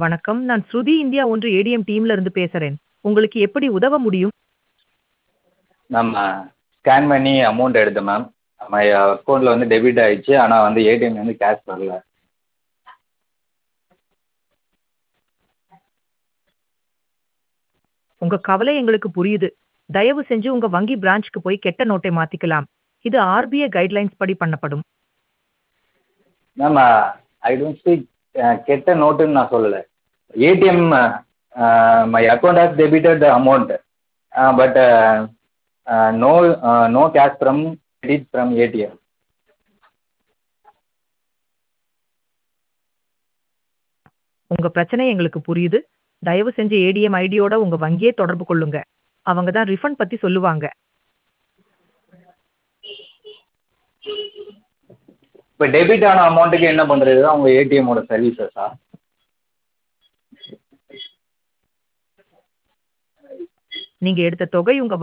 வணக்கம் நான் ஸ்ருதி இந்தியா ஒன்று ஏடிஎம் டீம்ல இருந்து பேசுறேன் உங்களுக்கு எப்படி உதவ முடியும் மேம் ஸ்கேன் பண்ணி அமௌண்ட் எடுத்தேன் மேம் மை அக்கௌண்ட்டில் வந்து டெபிட் ஆயிடுச்சு ஆனால் வந்து ஏடிஎம்லேருந்து கேஷ் வரல உங்க கவலை எங்களுக்கு புரியுது தயவு செஞ்சு உங்க வங்கி பிரான்ச்சுக்கு போய் கெட்ட நோட்டை மாத்திக்கலாம் இது ஆர்பிஐ கைட்லைன்ஸ் படி பண்ணப்படும் மேம் ஐ டோன்ட் ஸ்பீக் கெட்ட நோட்டுன்னு நான் சொல்லலை ATM my account has debited amount but no no cash from credit from ATM உங்க பிரச்சனை எங்களுக்கு புரியுது தயவு செஞ்சு ஏடிஎம் ஐடியோட உங்க வங்கியை தொடர்பு கொள்ளுங்க அவங்க தான் ரிஃபண்ட் பத்தி சொல்லுவாங்க இப்போ டெபிட் ஆன அமௌண்ட்டுக்கு என்ன பண்ணுறது தான் உங்கள் ஏடிஎம்மோட சர்வீசஸா நீங்க எடுத்த தொகை உங்க